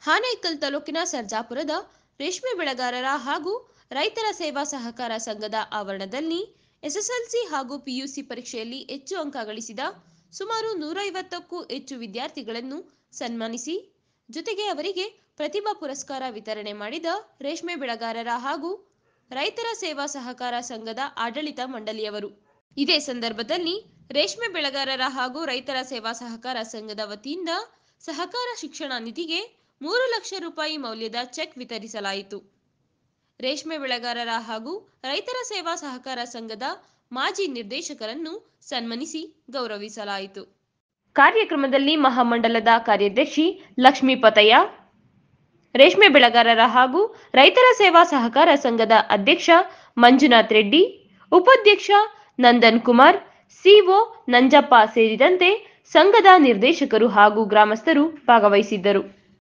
ಹಾನೇಕಲ್ ತಾಲೂಕಿನ ಸರ್ಜಾಪುರದ ರೇಷ್ಮೆ ಬೆಳೆಗಾರರ ಹಾಗೂ ರೈತರ ಸೇವಾ ಸಹಕಾರ ಸಂಘದ ಆವರಣದಲ್ಲಿ ಎಸ್ಎಸ್ಎಲ್ಸಿ ಹಾಗೂ ಪಿಯುಸಿ ಪರೀಕ್ಷೆಯಲ್ಲಿ ಹೆಚ್ಚು ಅಂಕ ಗಳಿಸಿದ ಸುಮಾರು ನೂರೈವತ್ತಕ್ಕೂ ಹೆಚ್ಚು ವಿದ್ಯಾರ್ಥಿಗಳನ್ನು ಸನ್ಮಾನಿಸಿ ಜೊತೆಗೆ ಅವರಿಗೆ ಪ್ರತಿಭಾ ಪುರಸ್ಕಾರ ವಿತರಣೆ ಮಾಡಿದ ರೇಷ್ಮೆ ಬೆಳೆಗಾರರ ಹಾಗೂ ರೈತರ ಸೇವಾ ಸಹಕಾರ ಸಂಘದ ಆಡಳಿತ ಮಂಡಳಿಯವರು ಇದೇ ಸಂದರ್ಭದಲ್ಲಿ ರೇಷ್ಮೆ ಬೆಳೆಗಾರರ ಹಾಗೂ ರೈತರ ಸೇವಾ ಸಹಕಾರ ಸಂಘದ ವತಿಯಿಂದ ಸಹಕಾರ ಶಿಕ್ಷಣ ನಿಧಿಗೆ ಮೂರು ಲಕ್ಷ ರೂಪಾಯಿ ಮೌಲ್ಯದ ಚೆಕ್ ವಿತರಿಸಲಾಯಿತು ರೇಷ್ಮೆ ಬೆಳೆಗಾರರ ಹಾಗೂ ರೈತರ ಸೇವಾ ಸಹಕಾರ ಸಂಘದ ಮಾಜಿ ನಿರ್ದೇಶಕರನ್ನು ಸನ್ಮಾನಿಸಿ ಗೌರವಿಸಲಾಯಿತು ಕಾರ್ಯಕ್ರಮದಲ್ಲಿ ಮಹಾಮಂಡಲದ ಕಾರ್ಯದರ್ಶಿ ಲಕ್ಷ್ಮೀ ಪತಯ್ಯ ರೇಷ್ಮೆ ಬೆಳೆಗಾರರ ಹಾಗೂ ರೈತರ ಸೇವಾ ಸಹಕಾರ ಸಂಘದ ಅಧ್ಯಕ್ಷ ಮಂಜುನಾಥ್ ರೆಡ್ಡಿ ಉಪಾಧ್ಯಕ್ಷ ನಂದನ್ ಕುಮಾರ್ ಸಿಒ ನಂಜಪ್ಪ ಸೇರಿದಂತೆ ಸಂಘದ ನಿರ್ದೇಶಕರು ಹಾಗೂ ಗ್ರಾಮಸ್ಥರು ಭಾಗವಹಿಸಿದ್ದರು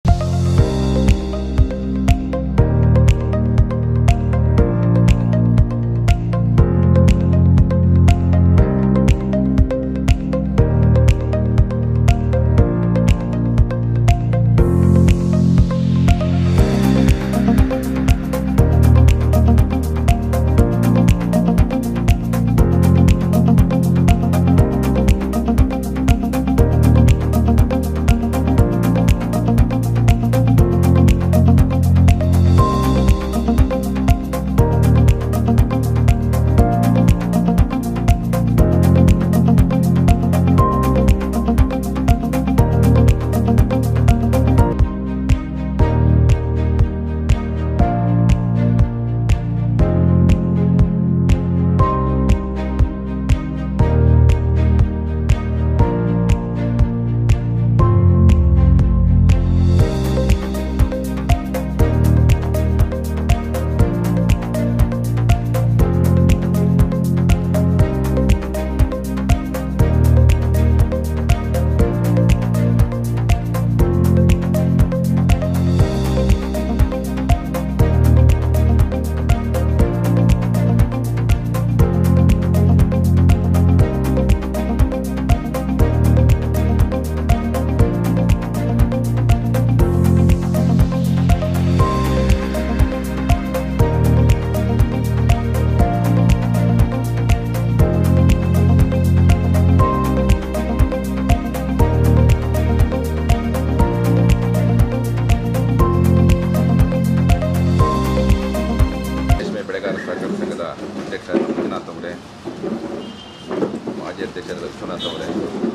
ರೇಷ್ಮೆ ಬೆಳೆಗಾರ ಸಹಕಾರ ಸಂಘದ ಅಧ್ಯಕ್ಷ ಮಂಜುನಾಥ್ ಅವರೇ ಮಾಜಿ ಅಧ್ಯಕ್ಷರಾದ ವಿಶ್ವನಾಥ್ ಅವರೇ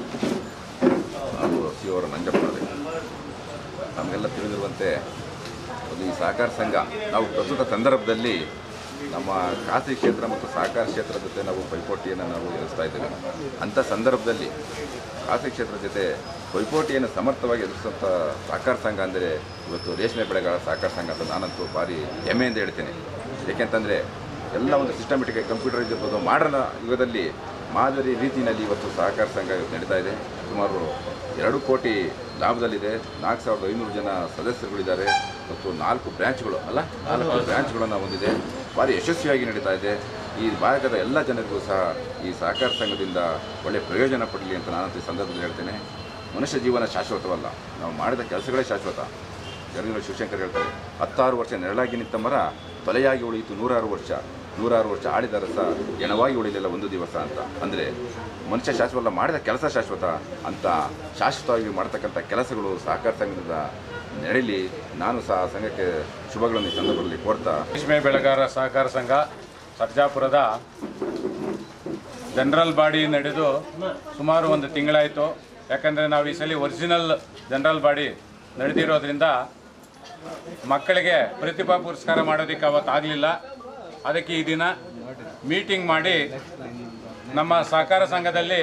ಹಾಗೂ ಸಿ ಅವರ ನಂಜಪ್ಪ ಅವರೇ ನಮಗೆಲ್ಲ ತಿಳಿದಿರುವಂತೆ ಒಂದು ಈ ಸಹಕಾರ ಸಂಘ ನಾವು ಪ್ರಸ್ತುತ ಸಂದರ್ಭದಲ್ಲಿ ನಮ್ಮ ಖಾಸಗಿ ಕ್ಷೇತ್ರ ಮತ್ತು ಸಹಕಾರ ಕ್ಷೇತ್ರದ ಜೊತೆ ನಾವು ಪೈಪೋಟಿಯನ್ನು ನಾವು ಎದುರಿಸ್ತಾ ಇದ್ದೇವೆ ಅಂಥ ಸಂದರ್ಭದಲ್ಲಿ ಖಾಸಗಿ ಕ್ಷೇತ್ರದ ಜೊತೆ ಪೈಪೋಟಿಯನ್ನು ಸಮರ್ಥವಾಗಿ ಎದುರಿಸುವಂಥ ಸಹಕಾರ ಸಂಘ ಅಂದರೆ ಇವತ್ತು ರೇಷ್ಮೆ ಬೆಳೆಗಾರರ ಸಹಕಾರ ಸಂಘ ಅಂತ ನಾನಂತೂ ಭಾರಿ ಹೆಮ್ಮೆಯಿಂದ ಹೇಳ್ತೇನೆ ಏಕೆಂತಂದರೆ ಎಲ್ಲ ಒಂದು ಸಿಸ್ಟಮೆಟಿಕ್ ಕಂಪ್ಯೂಟರೈಸ್ ಇರ್ಬೋದು ಮಾಡರ್ನ ಯುಗದಲ್ಲಿ ಮಾದರಿ ರೀತಿಯಲ್ಲಿ ಇವತ್ತು ಸಹಕಾರ ಸಂಘ ಇವತ್ತು ನಡೀತಾ ಇದೆ ಸುಮಾರು ಎರಡು ಕೋಟಿ ಲಾಭದಲ್ಲಿದೆ ನಾಲ್ಕು ಸಾವಿರದ ಐನೂರು ಜನ ಸದಸ್ಯರುಗಳಿದ್ದಾರೆ ಮತ್ತು ನಾಲ್ಕು ಬ್ರ್ಯಾಂಚ್ಗಳು ಅಲ್ಲ ನಾಲ್ಕು ಬ್ರ್ಯಾಂಚ್ಗಳನ್ನು ಹೊಂದಿದೆ ಭಾರಿ ಯಶಸ್ವಿಯಾಗಿ ನಡೀತಾ ಇದೆ ಈ ಭಾಗದ ಎಲ್ಲ ಜನರಿಗೂ ಸಹ ಈ ಸಹಕಾರ ಸಂಘದಿಂದ ಒಳ್ಳೆಯ ಪ್ರಯೋಜನ ಪಡಲಿ ಅಂತ ನಾನಂತೂ ಈ ಸಂದರ್ಭದಲ್ಲಿ ಹೇಳ್ತೇನೆ ಮನುಷ್ಯ ಜೀವನ ಶಾಶ್ವತವಲ್ಲ ನಾವು ಮಾಡಿದ ಕೆಲಸಗಳೇ ಶಾಶ್ವತ ಜಗನ್ಗಳ ಶಿವಶಂಕರ್ ಹೇಳ್ತಾರೆ ಹತ್ತಾರು ವರ್ಷ ನೆರಳಾಗಿ ನಿಂತ ಮರ ತೊಲೆಯಾಗಿ ಉಳಿಯಿತು ನೂರಾರು ವರ್ಷ ನೂರಾರು ವರ್ಷ ಆಡಿದ ರಸ ಎಣವಾಗಿ ಉಳಿಲಿಲ್ಲ ಒಂದು ದಿವಸ ಅಂತ ಅಂದರೆ ಮನುಷ್ಯ ಶಾಶ್ವತ ಮಾಡಿದ ಕೆಲಸ ಶಾಶ್ವತ ಅಂತ ಶಾಶ್ವತವಾಗಿ ಮಾಡ್ತಕ್ಕಂಥ ಕೆಲಸಗಳು ಸಹಕಾರ ಸಂಘದಿಂದ ನಡೆಯಲಿ ನಾನು ಸಹ ಸಂಘಕ್ಕೆ ಶುಭಗಳನ್ನು ಈ ಸಂದರ್ಭದಲ್ಲಿ ಕೋರ್ತಾ ರೇಷ್ಮೆ ಬೆಳೆಗಾರ ಸಹಕಾರ ಸಂಘ ಸರ್ಜಾಪುರದ ಜನರಲ್ ಬಾಡಿ ನಡೆದು ಸುಮಾರು ಒಂದು ತಿಂಗಳಾಯಿತು ಯಾಕಂದರೆ ನಾವು ಈ ಸಲ ಒರಿಜಿನಲ್ ಜನರಲ್ ಬಾಡಿ ನಡೆದಿರೋದ್ರಿಂದ ಮಕ್ಕಳಿಗೆ ಪ್ರತಿಭಾ ಪುರಸ್ಕಾರ ಮಾಡೋದಕ್ಕೆ ಅವತ್ತು ಆಗಲಿಲ್ಲ ಅದಕ್ಕೆ ಈ ದಿನ ಮೀಟಿಂಗ್ ಮಾಡಿ ನಮ್ಮ ಸಹಕಾರ ಸಂಘದಲ್ಲಿ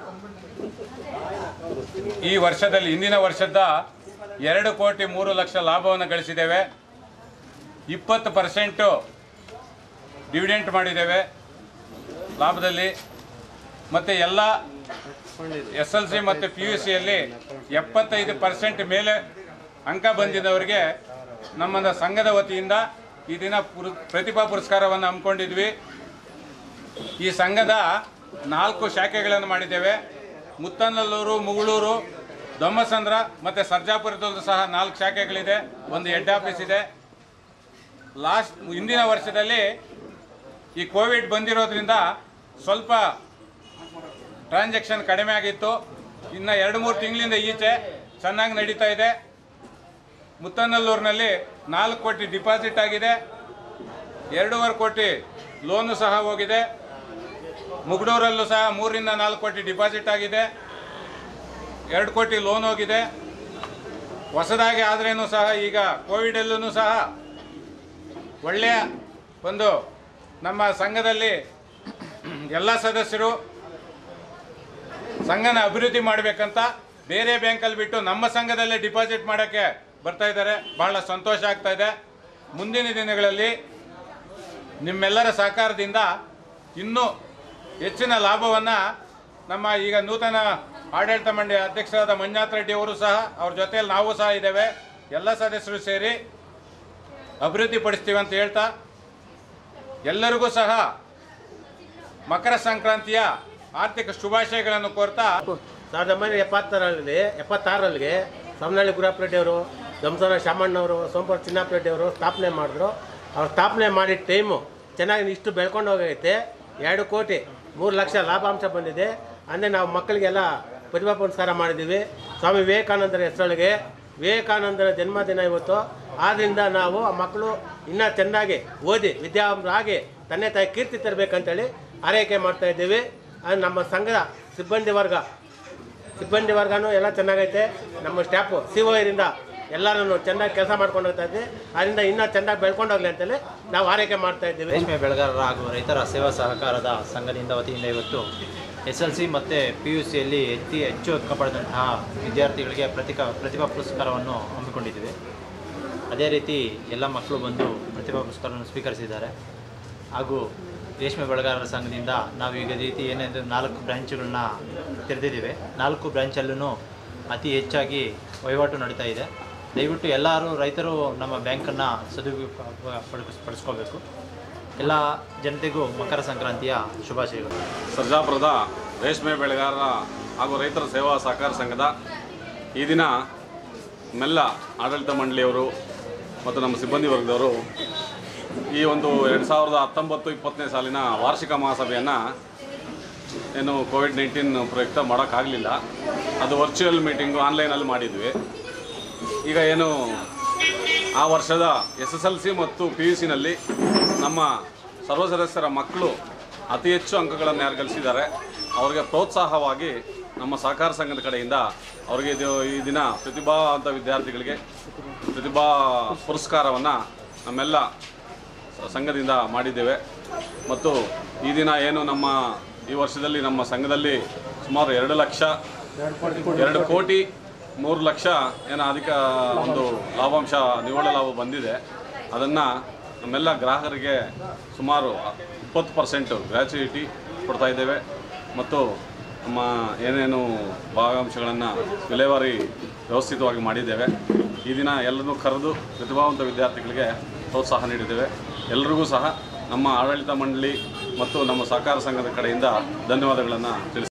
ಈ ವರ್ಷದಲ್ಲಿ ಹಿಂದಿನ ವರ್ಷದ ಎರಡು ಕೋಟಿ ಮೂರು ಲಕ್ಷ ಲಾಭವನ್ನು ಗಳಿಸಿದ್ದೇವೆ ಇಪ್ಪತ್ತು ಪರ್ಸೆಂಟು ಡಿವಿಡೆಂಟ್ ಮಾಡಿದ್ದೇವೆ ಲಾಭದಲ್ಲಿ ಮತ್ತು ಎಲ್ಲ ಎಸ್ ಎಲ್ ಸಿ ಮತ್ತು ಪಿ ಯು ಸಿಯಲ್ಲಿ ಎಪ್ಪತ್ತೈದು ಪರ್ಸೆಂಟ್ ಮೇಲೆ ಅಂಕ ಬಂದಿದ್ದವರಿಗೆ ನಮ್ಮ ಸಂಘದ ವತಿಯಿಂದ ಈ ದಿನ ಪುರ ಪ್ರತಿಭಾ ಪುರಸ್ಕಾರವನ್ನು ಹಮ್ಮಿಕೊಂಡಿದ್ವಿ ಈ ಸಂಘದ ನಾಲ್ಕು ಶಾಖೆಗಳನ್ನು ಮಾಡಿದ್ದೇವೆ ಮುತ್ತನಲ್ಲೂರು ಮುಗಳೂರು ದೊಮ್ಮಸಂದ್ರ ಮತ್ತು ಸರ್ಜಾಪುರದಲ್ಲೂ ಸಹ ನಾಲ್ಕು ಶಾಖೆಗಳಿದೆ ಒಂದು ಹೆಡ್ ಆಫೀಸ್ ಇದೆ ಲಾಸ್ಟ್ ಹಿಂದಿನ ವರ್ಷದಲ್ಲಿ ಈ ಕೋವಿಡ್ ಬಂದಿರೋದ್ರಿಂದ ಸ್ವಲ್ಪ ಟ್ರಾನ್ಸಾಕ್ಷನ್ ಕಡಿಮೆ ಆಗಿತ್ತು ಇನ್ನು ಎರಡು ಮೂರು ತಿಂಗಳಿಂದ ಈಚೆ ಚೆನ್ನಾಗಿ ನಡೀತಾ ಇದೆ ಮುತ್ತನಲ್ಲೂರಿನಲ್ಲಿ ನಾಲ್ಕು ಕೋಟಿ ಡಿಪಾಸಿಟ್ ಆಗಿದೆ ಎರಡೂವರೆ ಕೋಟಿ ಲೋನು ಸಹ ಹೋಗಿದೆ ಮುಗಡೂರಲ್ಲೂ ಸಹ ಮೂರಿಂದ ನಾಲ್ಕು ಕೋಟಿ ಡಿಪಾಸಿಟ್ ಆಗಿದೆ ಎರಡು ಕೋಟಿ ಲೋನ್ ಹೋಗಿದೆ ಹೊಸದಾಗಿ ಆದ್ರೇನು ಸಹ ಈಗ ಕೋವಿಡಲ್ಲೂ ಸಹ ಒಳ್ಳೆಯ ಒಂದು ನಮ್ಮ ಸಂಘದಲ್ಲಿ ಎಲ್ಲ ಸದಸ್ಯರು ಸಂಘನ ಅಭಿವೃದ್ಧಿ ಮಾಡಬೇಕಂತ ಬೇರೆ ಬ್ಯಾಂಕಲ್ಲಿ ಬಿಟ್ಟು ನಮ್ಮ ಸಂಘದಲ್ಲೇ ಡಿಪಾಸಿಟ್ ಮಾಡೋಕ್ಕೆ ಬರ್ತಾ ಇದ್ದಾರೆ ಬಹಳ ಸಂತೋಷ ಆಗ್ತಾ ಇದೆ ಮುಂದಿನ ದಿನಗಳಲ್ಲಿ ನಿಮ್ಮೆಲ್ಲರ ಸಹಕಾರದಿಂದ ಇನ್ನೂ ಹೆಚ್ಚಿನ ಲಾಭವನ್ನು ನಮ್ಮ ಈಗ ನೂತನ ಆಡಳಿತ ಮಂಡಳಿ ಅಧ್ಯಕ್ಷರಾದ ಮಂಜುನಾಥ್ ರೆಡ್ಡಿ ಅವರು ಸಹ ಅವ್ರ ಜೊತೆಯಲ್ಲಿ ನಾವು ಸಹ ಇದ್ದೇವೆ ಎಲ್ಲ ಸದಸ್ಯರು ಸೇರಿ ಅಭಿವೃದ್ಧಿ ಪಡಿಸ್ತೀವಿ ಅಂತ ಹೇಳ್ತಾ ಎಲ್ಲರಿಗೂ ಸಹ ಮಕರ ಸಂಕ್ರಾಂತಿಯ ಆರ್ಥಿಕ ಶುಭಾಶಯಗಳನ್ನು ಕೋರ್ತಾ ಸಾವಿರದ ಒಂಬೈನೂರ ಎಪ್ಪತ್ತರಲ್ಲಿ ಎಪ್ಪತ್ತಾರರಲ್ಲಿ ಸೋಮನಹಳ್ಳಿ ಗುರಪ್ಪರೆಡ್ಡಿ ಅವರು ದಂಸನ ಶಾಮಣ್ಣವರು ಸೋಮಪುರ ಚಿನ್ನಪ್ಪರೆಡ್ಡಿ ಅವರು ಸ್ಥಾಪನೆ ಮಾಡಿದ್ರು ಅವ್ರು ಸ್ಥಾಪನೆ ಮಾಡಿದ ಟೈಮು ಚೆನ್ನಾಗಿ ಇಷ್ಟು ಬೆಳ್ಕೊಂಡು ಹೋಗೈತೆ ಎರಡು ಕೋಟಿ ಮೂರು ಲಕ್ಷ ಲಾಭಾಂಶ ಬಂದಿದೆ ಅಂದರೆ ನಾವು ಮಕ್ಕಳಿಗೆಲ್ಲ ಪ್ರತಿಭಾ ಪುರಸ್ಕಾರ ಮಾಡಿದ್ದೀವಿ ಸ್ವಾಮಿ ವಿವೇಕಾನಂದರ ಹೆಸರೊಳಗೆ ವಿವೇಕಾನಂದರ ಜನ್ಮದಿನ ಇವತ್ತು ಆದ್ದರಿಂದ ನಾವು ಆ ಮಕ್ಕಳು ಇನ್ನೂ ಚೆನ್ನಾಗಿ ಓದಿ ವಿದ್ಯಾವಂತರಾಗಿ ತಂದೆ ತಾಯಿ ಕೀರ್ತಿ ತರಬೇಕಂತೇಳಿ ಆರೈಕೆ ಮಾಡ್ತಾ ಇದ್ದೀವಿ ಅದು ನಮ್ಮ ಸಂಘದ ಸಿಬ್ಬಂದಿ ವರ್ಗ ಸಿಬ್ಬಂದಿ ವರ್ಗನೂ ಎಲ್ಲ ಚೆನ್ನಾಗೈತೆ ನಮ್ಮ ಸ್ಟಾಫು ಸಿ ಒ ಇರಿಂದ ಎಲ್ಲರೂ ಚೆನ್ನಾಗಿ ಕೆಲಸ ಮಾಡ್ಕೊಂಡು ಹೋಗ್ತಾ ಇದ್ವಿ ಅದರಿಂದ ಇನ್ನೂ ಚೆನ್ನಾಗಿ ಬೆಳ್ಕೊಂಡು ಹೋಗ್ಲಿ ಅಂತೇಳಿ ನಾವು ಆರೈಕೆ ಮಾಡ್ತಾ ಇದ್ದೀವಿ ರೇಷ್ಮೆ ಬೆಳೆಗಾರರ ಹಾಗೂ ರೈತರ ಸೇವಾ ಸಹಕಾರದ ಸಂಘದಿಂದ ವತಿಯಿಂದ ಇವತ್ತು ಎಸ್ ಎಲ್ ಸಿ ಮತ್ತು ಪಿ ಯು ಸಿಯಲ್ಲಿ ಅತಿ ಹೆಚ್ಚು ಅಂಕ ಪಡೆದಂತಹ ವಿದ್ಯಾರ್ಥಿಗಳಿಗೆ ಪ್ರತಿಕಾ ಪ್ರತಿಭಾ ಪುರಸ್ಕಾರವನ್ನು ಹಮ್ಮಿಕೊಂಡಿದ್ದೀವಿ ಅದೇ ರೀತಿ ಎಲ್ಲ ಮಕ್ಕಳು ಬಂದು ಪ್ರತಿಭಾ ಪುರಸ್ಕಾರವನ್ನು ಸ್ವೀಕರಿಸಿದ್ದಾರೆ ಹಾಗೂ ರೇಷ್ಮೆ ಬೆಳೆಗಾರರ ಸಂಘದಿಂದ ನಾವು ಈಗ ರೀತಿ ಏನೆಂದು ನಾಲ್ಕು ಬ್ರ್ಯಾಂಚುಗಳನ್ನ ತೆರೆದಿದ್ದೀವಿ ನಾಲ್ಕು ಬ್ರ್ಯಾಂಚಲ್ಲೂ ಅತಿ ಹೆಚ್ಚಾಗಿ ವಹಿವಾಟು ನಡೀತಾ ಇದೆ ದಯವಿಟ್ಟು ಎಲ್ಲರೂ ರೈತರು ನಮ್ಮ ಬ್ಯಾಂಕನ್ನು ಸದುಪಯೋಗ ಪಡಿಸ್ ಪಡಿಸ್ಕೋಬೇಕು ಎಲ್ಲ ಜನತೆಗೂ ಮಕರ ಸಂಕ್ರಾಂತಿಯ ಶುಭಾಶಯಗಳು ಸರ್ಜಾಪುರದ ರೇಷ್ಮೆ ಬೆಳೆಗಾರರ ಹಾಗೂ ರೈತರ ಸೇವಾ ಸಹಕಾರ ಸಂಘದ ಈ ದಿನ ಮೆಲ್ಲ ಆಡಳಿತ ಮಂಡಳಿಯವರು ಮತ್ತು ನಮ್ಮ ಸಿಬ್ಬಂದಿ ವರ್ಗದವರು ಈ ಒಂದು ಎರಡು ಸಾವಿರದ ಹತ್ತೊಂಬತ್ತು ಇಪ್ಪತ್ತನೇ ಸಾಲಿನ ವಾರ್ಷಿಕ ಮಹಾಸಭೆಯನ್ನು ಏನು ಕೋವಿಡ್ ನೈನ್ಟೀನ್ ಪ್ರಯುಕ್ತ ಮಾಡೋಕ್ಕಾಗಲಿಲ್ಲ ಅದು ವರ್ಚುವಲ್ ಮೀಟಿಂಗು ಆನ್ಲೈನಲ್ಲಿ ಮಾಡಿದ್ವಿ ಈಗ ಏನು ಆ ವರ್ಷದ ಎಸ್ ಎಸ್ ಎಲ್ ಸಿ ಮತ್ತು ಪಿ ಯು ಸಿನಲ್ಲಿ ನಮ್ಮ ಸರ್ವ ಸದಸ್ಯರ ಮಕ್ಕಳು ಅತಿ ಹೆಚ್ಚು ಅಂಕಗಳನ್ನು ಯಾರು ಗಳಿಸಿದ್ದಾರೆ ಅವರಿಗೆ ಪ್ರೋತ್ಸಾಹವಾಗಿ ನಮ್ಮ ಸಹಕಾರ ಸಂಘದ ಕಡೆಯಿಂದ ಅವರಿಗೆ ಇದು ಈ ದಿನ ಪ್ರತಿಭಾವಂತ ವಿದ್ಯಾರ್ಥಿಗಳಿಗೆ ಪ್ರತಿಭಾ ಪುರಸ್ಕಾರವನ್ನು ನಮ್ಮೆಲ್ಲ ಸ- ಸಂಘದಿಂದ ಮಾಡಿದ್ದೇವೆ ಮತ್ತು ಈ ದಿನ ಏನು ನಮ್ಮ ಈ ವರ್ಷದಲ್ಲಿ ನಮ್ಮ ಸಂಘದಲ್ಲಿ ಸುಮಾರು ಎರಡು ಲಕ್ಷ ಎರಡು ಕೋಟಿ ಮೂರು ಲಕ್ಷ ಏನೋ ಅಧಿಕ ಒಂದು ಲಾಭಾಂಶ ನಿವ್ವಳ ಲಾಭ ಬಂದಿದೆ ಅದನ್ನು ನಮ್ಮೆಲ್ಲ ಗ್ರಾಹಕರಿಗೆ ಸುಮಾರು ಇಪ್ಪತ್ತು ಪರ್ಸೆಂಟು ಗ್ರ್ಯಾಚುಯಿಟಿ ಕೊಡ್ತಾ ಇದ್ದೇವೆ ಮತ್ತು ನಮ್ಮ ಏನೇನು ಭಾಗಾಂಶಗಳನ್ನು ವಿಲೇವಾರಿ ವ್ಯವಸ್ಥಿತವಾಗಿ ಮಾಡಿದ್ದೇವೆ ಈ ದಿನ ಎಲ್ಲರನ್ನೂ ಕರೆದು ಪ್ರತಿಭಾವಂತ ವಿದ್ಯಾರ್ಥಿಗಳಿಗೆ ಪ್ರೋತ್ಸಾಹ ನೀಡಿದ್ದೇವೆ ಎಲ್ರಿಗೂ ಸಹ ನಮ್ಮ ಆಡಳಿತ ಮಂಡಳಿ ಮತ್ತು ನಮ್ಮ ಸಹಕಾರ ಸಂಘದ ಕಡೆಯಿಂದ ಧನ್ಯವಾದಗಳನ್ನು ತಿಳಿಸ್ತೇವೆ